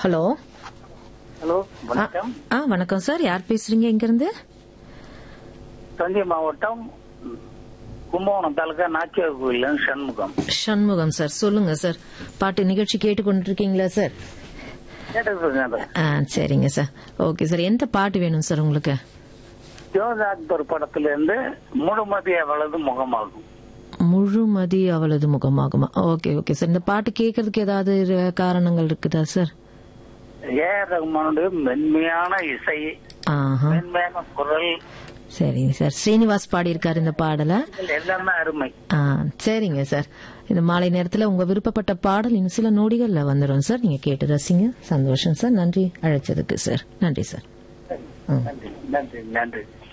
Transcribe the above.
hello hello வணக்கம் ஆ வணக்கம் sir யார் பேசுறீங்க இங்கிருந்து தஞ்சை மாவட்டம் கும்பகோணம் தாலுகா நாச்சியார் கோயில் சண்முகம் சண்முகம் சார் சொல்லுங்க சார் பாட்டு நிகழ்ச்சி கேட்டுக்கொண்டிருக்கீங்களா சார் கேட்டது ஆ சரிங்க சார் ஓகே சார் எந்த பாட்டு வேணும் சார் உங்களுக்கு ஜோதி அக்பர் படத்துல இருந்து முழுமதி அவளது முகமாகும் முழுமதி அவளது முகமாகுமா ஓகே ஓகே சார் இந்த பாட்டு கேட்கறதுக்கு ஏதாவது ர- காரணங்கள் இருக்குதா சார் ஏ ஆர் ரஹ்மானுடைய மென்மையான இசை ஆஹா மென்மையான குரல் சரிங்க சார் ஸ்ரீனிவாஸ் பாடியிருக்காரு இந்த பாடலை எல்லாமே அருமை ஆ சரிங்க சார் இந்த மாலை நேரத்தில் உங்க விருப்பப்பட்ட பாடல் இன்னும் சில நொடிகள்ல வந்துடும் சார் நீங்க கேட்டு ரசிங்க சந்தோஷம் சார் நன்றி அழைச்சதுக்கு சார் நன்றி சார் நன்றி நன்றி நன்றி